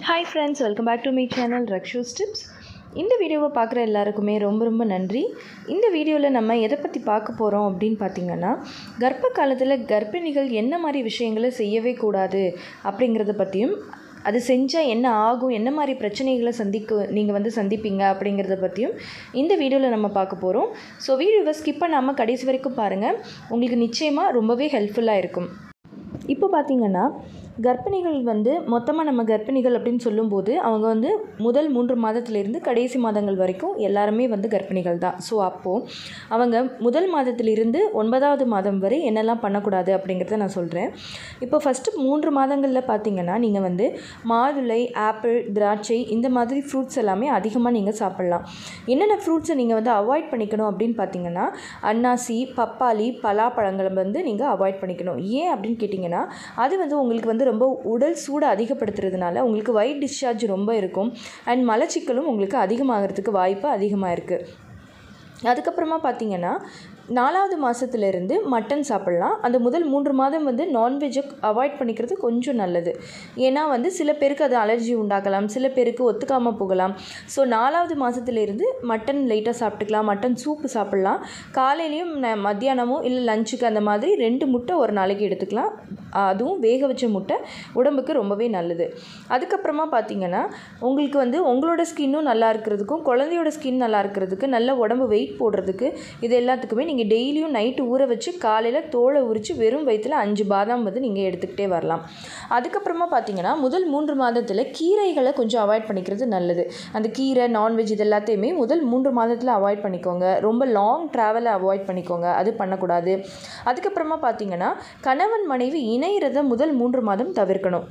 hi friends welcome back to my channel Rakshu's tips இந்த வீடியோவை பார்க்குற எல்லாருக்குமே ரொம்ப ரொம்ப நன்றி இந்த வீடியோவில் நம்ம எதை பற்றி பார்க்க போகிறோம் அப்படின்னு பார்த்தீங்கன்னா கர்ப்ப காலத்தில் கர்ப்பிணிகள் என்ன மாதிரி விஷயங்களை செய்யவே கூடாது அப்படிங்கிறத பற்றியும் அது செஞ்சால் என்ன ஆகும் என்ன மாதிரி பிரச்சனைகளை சந்திக்க நீங்கள் வந்து சந்திப்பீங்க அப்படிங்கிறத பற்றியும் இந்த வீடியோவில் நம்ம பார்க்க போகிறோம் ஸோ வீடியோவை ஸ்கிப் பண்ணாமல் கடைசி வரைக்கும் பாருங்கள் உங்களுக்கு நிச்சயமாக ரொம்பவே ஹெல்ப்ஃபுல்லாக இருக்கும் இப்போ பார்த்தீங்கன்னா கர்ப்பிணிகள் வந்து மொத்தமாக நம்ம கர்ப்பிணிகள் அப்படின்னு சொல்லும்போது அவங்க வந்து முதல் மூன்று மாதத்திலிருந்து கடைசி மாதங்கள் வரைக்கும் எல்லாருமே வந்து கர்ப்பிணிகள் தான் ஸோ அப்போது அவங்க முதல் மாதத்திலிருந்து ஒன்பதாவது மாதம் வரை என்னெல்லாம் பண்ணக்கூடாது அப்படிங்கிறத நான் சொல்கிறேன் இப்போ ஃபஸ்ட்டு மூன்று மாதங்களில் பார்த்தீங்கன்னா நீங்கள் வந்து மாதுளை ஆப்பிள் திராட்சை இந்த மாதிரி ஃப்ரூட்ஸ் எல்லாமே அதிகமாக நீங்கள் சாப்பிட்லாம் என்னென்ன ஃப்ரூட்ஸை நீங்கள் வந்து அவாய்ட் பண்ணிக்கணும் அப்படின்னு பார்த்தீங்கன்னா அன்னாசி பப்பாளி பலாப்பழங்களை வந்து நீங்கள் அவாய்ட் பண்ணிக்கணும் ஏன் அப்படின்னு கேட்டிங்கன்னா அது வந்து உங்களுக்கு வந்து ரொம்ப உடல் சூடை அதிகப்படுத்துறதுனால உங்களுக்கு ஒயிட் டிஸ்சார்ஜ் ரொம்ப இருக்கும் அண்ட் மலச்சிக்கலும் உங்களுக்கு அதிகமாகிறதுக்கு வாய்ப்பு அதிகமாக இருக்குது அதுக்கப்புறமா பார்த்தீங்கன்னா நாலாவது மாதத்துலேருந்து மட்டன் சாப்பிட்லாம் அந்த முதல் மூன்று மாதம் வந்து நான்வெஜ்ஜை அவாய்ட் பண்ணிக்கிறது கொஞ்சம் நல்லது ஏன்னா வந்து சில பேருக்கு அது அலர்ஜி உண்டாக்கலாம் சில பேருக்கு ஒத்துக்காமல் போகலாம் ஸோ நாலாவது மாதத்துலேருந்து மட்டன் லைட்டாக சாப்பிட்டுக்கலாம் மட்டன் சூப்பு சாப்பிட்லாம் காலையிலையும் ந- மத்தியானமும் இல்லை லஞ்சுக்கு அந்த மாதிரி ரெண்டு முட்டை ஒரு நாளைக்கு எடுத்துக்கலாம் அதுவும் வேக வச்ச முட்டை உடம்புக்கு ரொம்பவே நல்லது அதுக்கப்புறமா பார்த்தீங்கன்னா உங்களுக்கு வந்து உங்களோட ஸ்கின்னும் நல்லா இருக்கிறதுக்கும் குழந்தையோட ஸ்கின் நல்லா இருக்கிறதுக்கு நல்ல உடம்பு வெயிட் போடுறதுக்கு இது எல்லாத்துக்குமே நீங்கள் டெய்லியும் நைட்டு ஊற வச்சு காலையில் தோலை உரித்து வெறும் வயிற்றில் அஞ்சு பாதாம் வந்து நீங்கள் எடுத்துக்கிட்டே வரலாம் அதுக்கப்புறமா பார்த்தீங்கன்னா முதல் மூன்று மாதத்தில் கீரைகளை கொஞ்சம் அவாய்ட் பண்ணிக்கிறது நல்லது அந்த கீரை நான்வெஜ் இது எல்லாத்தையுமே முதல் மூன்று மாதத்தில் அவாய்ட் பண்ணிக்கோங்க ரொம்ப லாங் ட்ராவலை அவாய்ட் பண்ணிக்கோங்க அது பண்ணக்கூடாது அதுக்கப்புறமா பார்த்தீங்கன்னா கணவன் மனைவி இணையிறத முதல் மூன்று மாதம் தவிர்க்கணும்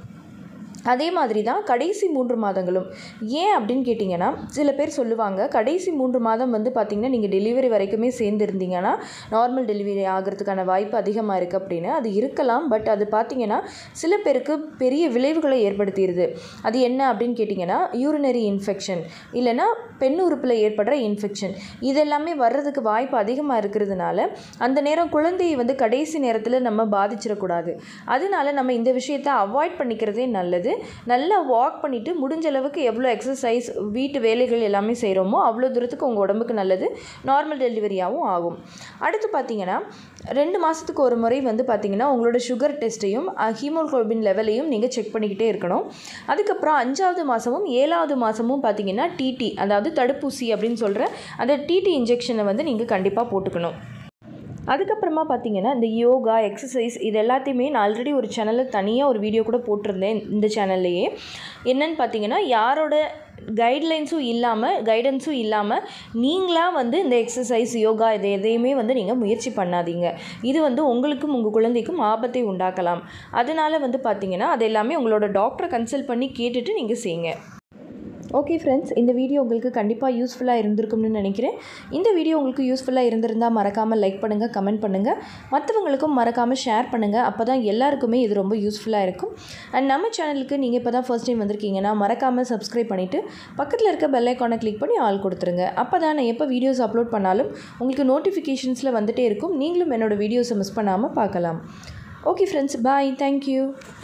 அதே மாதிரி தான் கடைசி மூன்று மாதங்களும் ஏன் அப்படின்னு கேட்டிங்கன்னா சில பேர் சொல்லுவாங்க கடைசி மூன்று மாதம் வந்து பார்த்திங்கன்னா நீங்கள் டெலிவரி வரைக்குமே சேர்ந்துருந்தீங்கன்னா நார்மல் டெலிவரி ஆகிறதுக்கான வாய்ப்பு அதிகமாக இருக்குது அப்படின்னு அது இருக்கலாம் பட் அது பார்த்திங்கன்னா சில பேருக்கு பெரிய விளைவுகளை ஏற்படுத்திடுது அது என்ன அப்படின்னு கேட்டிங்கன்னா யூரினரி இன்ஃபெக்ஷன் இல்லைன்னா பெண் உறுப்பில் ஏற்படுற இன்ஃபெக்ஷன் இதெல்லாமே வர்றதுக்கு வாய்ப்பு அதிகமாக இருக்கிறதுனால அந்த நேரம் குழந்தையை வந்து கடைசி நேரத்தில் நம்ம பாதிச்சிடக்கூடாது அதனால நம்ம இந்த விஷயத்தை அவாய்ட் பண்ணிக்கிறதே நல்லது நல்லா வாக் பண்ணிவிட்டு முடிஞ்ச அளவுக்கு எவ்வளோ எக்ஸசைஸ் வீட்டு வேலைகள் எல்லாமே செய்கிறோமோ அவ்வளோ தூரத்துக்கு உங்கள் உடம்புக்கு நல்லது நார்மல் டெலிவரியாகவும் ஆகும் அடுத்து பார்த்தீங்கன்னா ரெண்டு மாதத்துக்கு ஒரு முறை வந்து பார்த்தீங்கன்னா உங்களோட சுகர் டெஸ்ட்டையும் ஹீமோகுளோபின் லெவலையும் நீங்கள் செக் பண்ணிக்கிட்டே இருக்கணும் அதுக்கப்புறம் அஞ்சாவது மாதமும் ஏழாவது மாதமும் பார்த்தீங்கன்னா டிடி அதாவது தடுப்பூசி அப்படின்னு சொல்கிற அந்த டிடி இன்ஜெக்ஷனை வந்து நீங்கள் கண்டிப்பாக போட்டுக்கணும் அதுக்கப்புறமா பார்த்தீங்கன்னா இந்த யோகா எக்ஸசைஸ் இது எல்லாத்தையுமே நான் ஆல்ரெடி ஒரு சேனலில் தனியாக ஒரு வீடியோ கூட போட்டிருந்தேன் இந்த சேனல்லையே என்னன்னு பார்த்தீங்கன்னா யாரோட கைட்லைன்ஸும் இல்லாமல் கைடன்ஸும் இல்லாமல் நீங்களாக வந்து இந்த எக்ஸசைஸ் யோகா இது எதையுமே வந்து நீங்கள் முயற்சி பண்ணாதீங்க இது வந்து உங்களுக்கும் உங்கள் குழந்தைக்கும் ஆபத்தை உண்டாக்கலாம் அதனால வந்து பார்த்தீங்கன்னா அது எல்லாமே உங்களோட டாக்டரை கன்சல்ட் பண்ணி கேட்டுட்டு நீங்கள் செய்யுங்க ஓகே ஃப்ரெண்ட்ஸ் இந்த வீடியோ உங்களுக்கு கண்டிப்பாக யூஸ்ஃபுல்லாக இருந்திருக்கும்னு நினைக்கிறேன் இந்த வீடியோ உங்களுக்கு யூஸ்ஃபுல்லாக இருந்திருந்தால் மறக்காமல் லைக் பண்ணுங்கள் கமெண்ட் பண்ணுங்கள் மற்றவங்களுக்கும் மறக்காமல் ஷேர் பண்ணுங்கள் அப்போ தான் எல்லாருக்குமே இது ரொம்ப யூஸ்ஃபுல்லாக இருக்கும் அண்ட் நம்ம சேனலுக்கு நீங்கள் இப்போ தான் ஃபர்ஸ்ட் டைம் வந்திருக்கீங்கன்னா மறக்காமல் சப்ஸ்கிரைப் பண்ணிவிட்டு பக்கத்தில் இருக்க பெல் ஐக்கானை கிளிக் பண்ணி ஆல் கொடுத்துருங்க அப்போ தான் நான் எப்போ வீடியோஸ் அப்லோட் பண்ணாலும் உங்களுக்கு நோட்டிஃபிகேஷன்ஸில் வந்துட்டே இருக்கும் நீங்களும் என்னோடய வீடியோஸை மிஸ் பண்ணாமல் பார்க்கலாம் ஓகே ஃப்ரெண்ட்ஸ் பாய் தேங்க்யூ